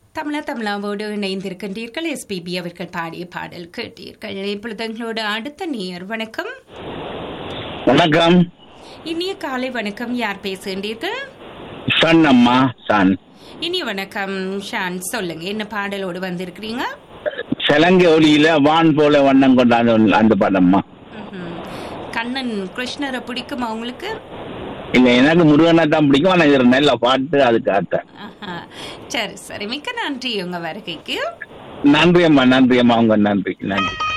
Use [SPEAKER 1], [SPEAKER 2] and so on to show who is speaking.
[SPEAKER 1] தமிழா தமிழாவோடு இணைந்திருக்கின்றீர்கள் எஸ்பிபி அவர்கள் பாடிய பாடல் கேட்டீர்கள் இப்பொழுது எங்களோட அடுத்த நேயர் வணக்கம்
[SPEAKER 2] வணக்கம்
[SPEAKER 1] இனிய காலை வணக்கம் யார் பேசுகின்றீர்கள்
[SPEAKER 2] சன் அம்மா சன்
[SPEAKER 1] இனிய வணக்கம் ஷான் சொல்லுங்க என்ன பாடலோடு வந்திருக்கிறீங்க
[SPEAKER 2] செலங்க ஒலியில வான் போல வண்ணம் கொண்டாந்த அந்த படம்மா
[SPEAKER 1] ம்ஹும். கண்ணன் கிருஷ்ணரை பிடிக்குமா உங்களுக்கு
[SPEAKER 2] இல்ல எனக்கு முருகனை தான் பிடிக்கும் ஆனா இது நல்ல பாட்டு அதுக்காக
[SPEAKER 1] ஆஹா. சரி சரி மிக்க நன்றி உங்க வருகைக்கு
[SPEAKER 2] நன்றி அம்மா நன்றி அம்மா உங்க நன்றி நன்றி